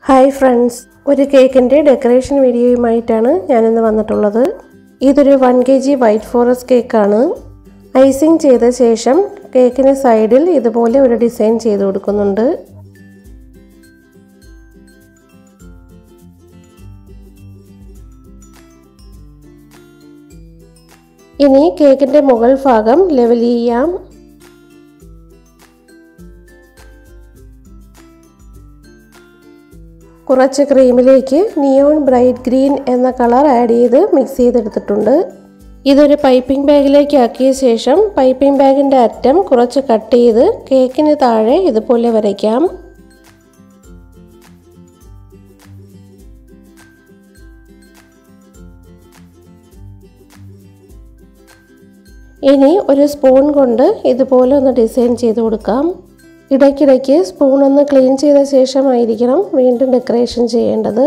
hi friends ഒരു കേക്കിൻ്റെ decoration വീഡിയോയുമായിട്ടാണ് ഞാനിന്ന് വന്നിട്ടുള്ളത് ഇതൊരു one K G white forest കേക്കാണ് ഐസിങ് ചെയ്ത ശേഷം കേക്കിന് സൈഡിൽ ഇതുപോലെ ഒരു ഡിസൈൻ ചെയ്ത് കൊടുക്കുന്നുണ്ട് ഇനി കേക്കിൻ്റെ മുകൾ ഭാഗം ലെവൽ ചെയ്യാം കുറച്ച് ക്രീമിലേക്ക് നിയോൺ ബ്രൈറ്റ് ഗ്രീൻ എന്ന കളർ ആഡ് ചെയ്ത് മിക്സ് ചെയ്തെടുത്തിട്ടുണ്ട് ഇതൊരു പൈപ്പിംഗ് ബാഗിലേക്ക് ആക്കിയ ശേഷം പൈപ്പിംഗ് ബാഗിൻ്റെ അറ്റം കുറച്ച് കട്ട് ചെയ്ത് കേക്കിന് താഴെ ഇതുപോലെ വരയ്ക്കാം ഇനി ഒരു സ്പൂൺ കൊണ്ട് ഇതുപോലെ ഒന്ന് ഡിസൈൻ ചെയ്ത് കൊടുക്കാം ഇടയ്ക്കിടയ്ക്ക് സ്പൂൺ ഒന്ന് ക്ലീൻ ചെയ്ത ശേഷമായിരിക്കണം വീണ്ടും ഡെക്കറേഷൻ ചെയ്യേണ്ടത്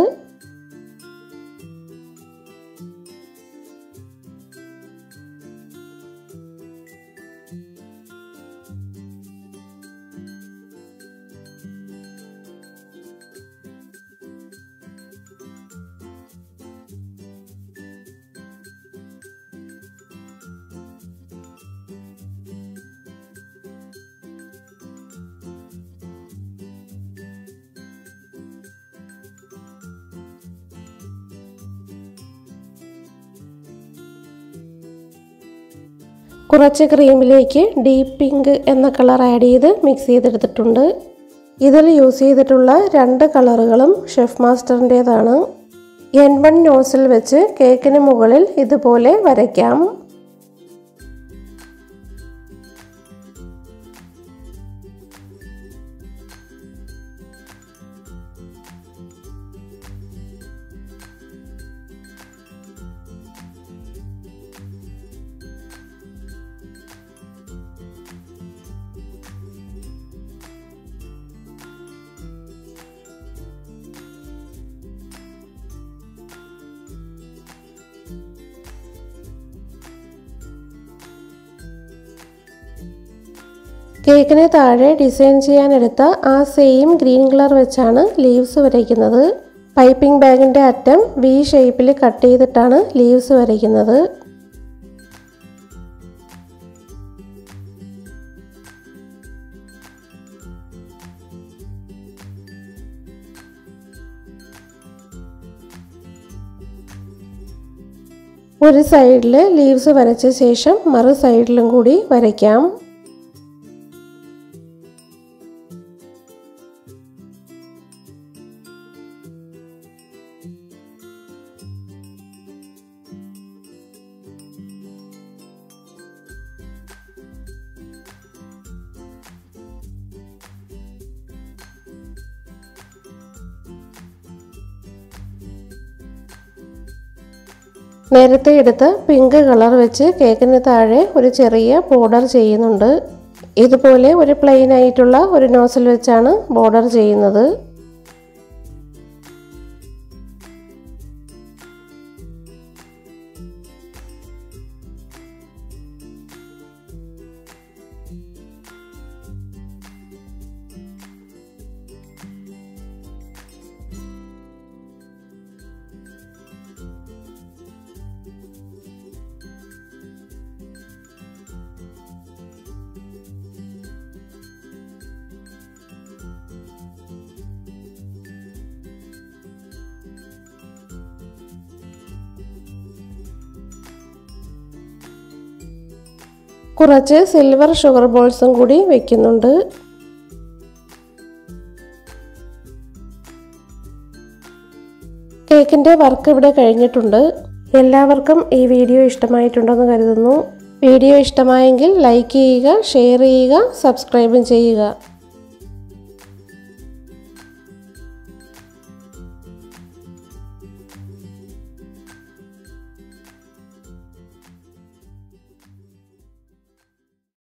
കുറച്ച് ക്രീമിലേക്ക് ഡീപ്പ് പിങ്ക് എന്ന കളർ ആഡ് ചെയ്ത് മിക്സ് ചെയ്തെടുത്തിട്ടുണ്ട് ഇതിൽ യൂസ് ചെയ്തിട്ടുള്ള രണ്ട് കളറുകളും ഷെഫ് മാസ്റ്ററിൻ്റേതാണ് എൻ വൺ നോസിൽ വെച്ച് കേക്കിന് മുകളിൽ ഇതുപോലെ വരയ്ക്കാം കേക്കിന് താഴെ ഡിസൈൻ ചെയ്യാനെടുത്ത ആ സെയിം ഗ്രീൻ കളർ വെച്ചാണ് ലീവ്സ് വരയ്ക്കുന്നത് പൈപ്പിംഗ് ബാഗിൻ്റെ അറ്റം വി ഷേപ്പിൽ കട്ട് ചെയ്തിട്ടാണ് ലീവ്സ് വരയ്ക്കുന്നത് ഒരു സൈഡിൽ ലീവ്സ് വരച്ച ശേഷം മറു സൈഡിലും കൂടി വരയ്ക്കാം നേരത്തെ എടുത്ത് പിങ്ക് കളർ വെച്ച് കേക്കിന് താഴെ ഒരു ചെറിയ ബോർഡർ ചെയ്യുന്നുണ്ട് ഇതുപോലെ ഒരു പ്ലെയിൻ ആയിട്ടുള്ള ഒരു നോസിൽ വെച്ചാണ് ബോർഡർ ചെയ്യുന്നത് കുറച്ച് സിൽവർ ഷുഗർ ബോൾസും കൂടി വെക്കുന്നുണ്ട് കേക്കിൻ്റെ വർക്ക് ഇവിടെ കഴിഞ്ഞിട്ടുണ്ട് എല്ലാവർക്കും ഈ വീഡിയോ ഇഷ്ടമായിട്ടുണ്ടെന്ന് കരുതുന്നു വീഡിയോ ഇഷ്ടമായെങ്കിൽ ലൈക്ക് ചെയ്യുക ഷെയർ ചെയ്യുക സബ്സ്ക്രൈബും ചെയ്യുക